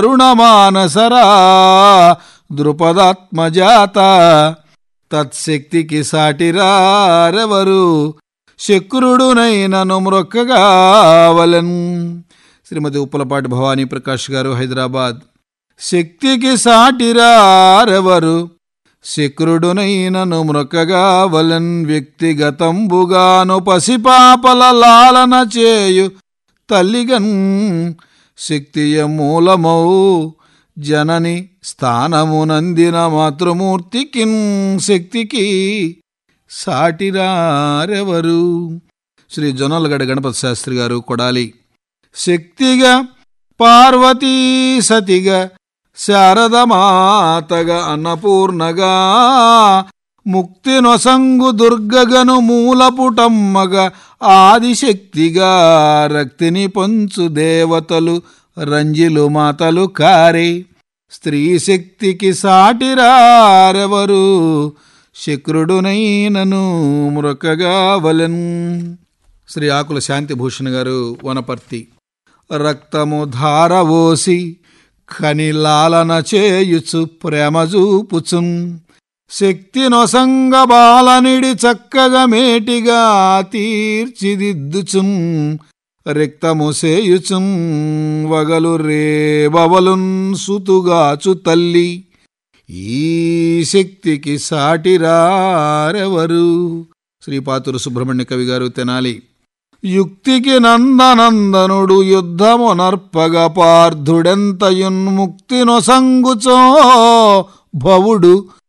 రుణమానసరా ద్రుపదాత్మజాత తత్శక్తికి సాటిరారెవరు శక్రుడునైనను మ్రొక్కగావలన్ శ్రీమతి ఉప్పలపాటి భవానీ ప్రకాష్ గారు హైదరాబాద్ శక్తికి సాటిరారెవరు శక్రుడునైనను మ్రొక్కగావలన్ వ్యక్తిగతంబుగాను పసిపాపల లాలన చేయు తల్లిగన్ శక్తియ మూలమౌ జనని స్థానమునందిన మాతృమూర్తికిన్ శక్తికి సాటిరారెవరు శ్రీ జొన్నలగడ్డ గణపతి శాస్త్రి గారు కొడాలి శక్తిగా పార్వతీ సతిగా శారదమాతగా అన్నపూర్ణగా ముక్తి నొసంగు దుర్గగను మూలపుటమ్మగా ఆదిశక్తిగా రక్తిని పంచు దేవతలు రంజిలు మాతలు కారే స్త్రీ శక్తికి సాటిరారెవరు శక్రుడునైనను మృకగా వలెన్ శ్రీ ఆకుల శాంతిభూషణ్ గారు వనపర్తి రక్తము ధారవోసి ఖనిలాలన చేయుచు ప్రేమ చూపుచున్ శక్తి నొసంగ బాలనిడి చక్కగా మేటిగా తీర్చిదిద్దుచున్ రిక్తము సేయుచున్ వగలు రేబవలున్ సుతుగాచు తల్లి ఈ శక్తికి సాటిరారెవరు శ్రీపాతురు సుబ్రహ్మణ్య కవి గారు తెనాలి యుక్తికి నందనందనుడు యుద్ధము నర్పగ పార్థుడెంతయున్ముక్తి నొసంగుచో భవుడు